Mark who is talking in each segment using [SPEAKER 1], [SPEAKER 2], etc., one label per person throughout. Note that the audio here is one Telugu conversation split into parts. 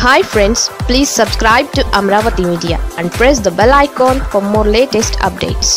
[SPEAKER 1] hi friends please subscribe to Amaravati media and press the bell icon for more latest updates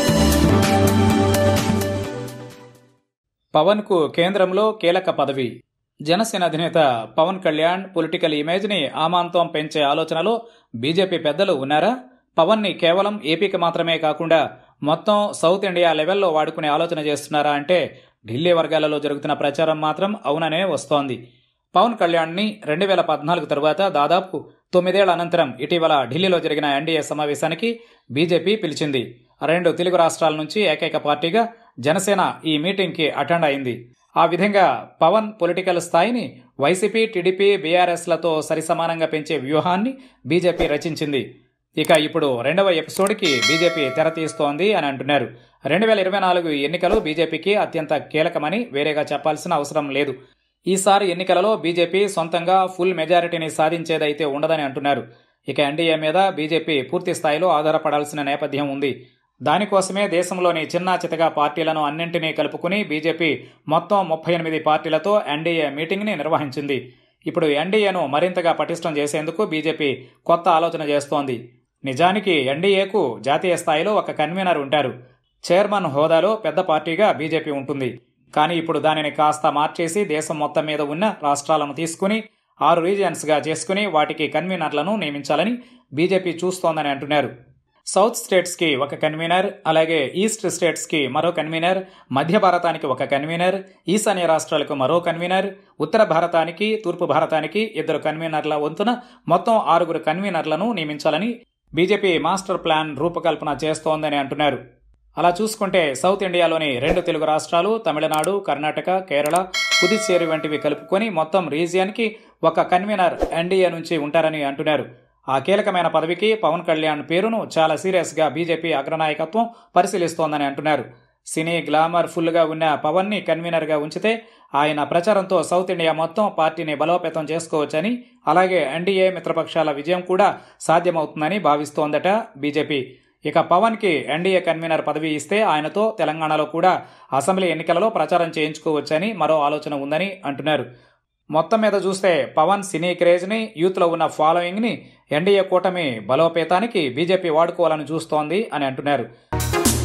[SPEAKER 2] పవన్కు కేంద్రంలో కీలక పదవి జనసేన అధినేత పవన్ కళ్యాణ్ పొలిటికల్ ఇమేజ్ని ఆమాంతం పెంచే ఆలోచనలో బీజేపీ పెద్దలు ఉన్నారా పవన్ని కేవలం ఏపీకి మాత్రమే కాకుండా మొత్తం సౌత్ ఇండియా లెవెల్లో వాడుకునే ఆలోచన చేస్తున్నారా అంటే ఢిల్లీ వర్గాలలో జరుగుతున్న ప్రచారం మాత్రం అవుననే వస్తోంది పవన్ కళ్యాణ్ని రెండు వేల పద్నాలుగు తరువాత దాదాపు తొమ్మిదేళ్ల అనంతరం ఇటీవల ఢిల్లీలో జరిగిన ఎన్డీఏ సమావేశానికి బీజేపీ పిలిచింది రెండు తెలుగు రాష్ట్రాల నుంచి ఏకైక పార్టీగా జనసేన ఈ మీటింగ్కి అటెండ్ అయింది ఆ విధంగా పవన్ పొలిటికల్ స్థాయిని వైసీపీ టీడీపీ బీఆర్ఎస్లతో సరిసమానంగా పెంచే వ్యూహాన్ని బీజేపీ రచించింది ఇక ఇప్పుడు రెండవ ఎపిసోడ్కి బీజేపీ తెర తీస్తోంది అని అంటున్నారు రెండు వేల ఇరవై నాలుగు ఎన్నికలు బీజేపీకి అత్యంత కీలకమని వేరేగా చెప్పాల్సిన అవసరం లేదు ఈసారి ఎన్నికలలో బీజేపీ సొంతంగా ఫుల్ మెజారిటీని సాధించేదైతే ఉండదని అంటున్నారు ఇక ఎన్డీఏ మీద బీజేపీ పూర్తి స్థాయిలో ఆధారపడాల్సిన నేపథ్యం ఉంది దానికోసమే దేశంలోని చిన్న చితగా పార్టీలను అన్నింటినీ కలుపుకుని బీజేపీ మొత్తం ముప్పై ఎనిమిది పార్టీలతో ఎన్డీఏ మీటింగ్ని నిర్వహించింది ఇప్పుడు ఎన్డీఏను మరింతగా పటిష్టం చేసేందుకు బీజేపీ కొత్త ఆలోచన చేస్తోంది నిజానికి ఎన్డీఏకు జాతీయ స్థాయిలో ఒక కన్వీనర్ ఉంటారు చైర్మన్ హోదాలో పెద్ద పార్టీగా బీజేపీ ఉంటుంది కానీ ఇప్పుడు దానిని కాస్త మార్చేసి దేశం మొత్తం మీద ఉన్న రాష్ట్రాలను తీసుకుని ఆరు రీజియన్స్గా చేసుకుని వాటికి కన్వీనర్లను నియమించాలని బీజేపీ చూస్తోందని అంటున్నారు సౌత్ స్టేట్స్కి ఒక కన్వీనర్ అలాగే ఈస్ట్ స్టేట్స్కి మరో కన్వీనర్ మధ్య భారతానికి ఒక కన్వీనర్ ఈశాన్య రాష్ట్రాలకు మరో కన్వీనర్ ఉత్తర భారతానికి తూర్పు భారతానికి ఇద్దరు కన్వీనర్ల వంతున మొత్తం ఆరుగురు కన్వీనర్లను నియమించాలని బీజేపీ మాస్టర్ ప్లాన్ రూపకల్పన చేస్తోందని అంటున్నారు అలా చూసుకుంటే సౌత్ ఇండియాలోని రెండు తెలుగు రాష్ట్రాలు తమిళనాడు కర్ణాటక కేరళ పుదుచ్చేరి వంటివి కలుపుకొని మొత్తం రీజియన్కి ఒక కన్వీనర్ ఎన్డీఏ నుంచి ఉంటారని అంటున్నారు ఆ కీలకమైన పదవికి పవన్ కళ్యాణ్ పేరును చాలా సీరియస్గా బీజేపీ అగ్రనాయకత్వం పరిశీలిస్తోందని అంటున్నారు సినీ గ్లామర్ ఫుల్గా ఉన్న పవన్ని కన్వీనర్గా ఉంచితే ఆయన ప్రచారంతో సౌత్ ఇండియా మొత్తం పార్టీని బలోపేతం చేసుకోవచ్చని అలాగే ఎన్డీఏ మిత్రపక్షాల విజయం కూడా సాధ్యమవుతుందని భావిస్తోందట బీజేపీ ఇక పవన్కి ఎన్డీఏ కన్వీనర్ పదవి ఇస్తే ఆయనతో తెలంగాణలో కూడా అసెంబ్లీ ఎన్నికలలో ప్రచారం చేయించుకోవచ్చని మరో ఆలోచన ఉందని అంటున్నారు మొత్తం మీద చూస్తే పవన్ సినీ క్రేజ్ని యూత్లో ఉన్న ఫాలోయింగ్ని ఎన్డీఏ కూటమి బలోపేతానికి బీజేపీ వాడుకోవాలని చూస్తోంది అని అంటున్నారు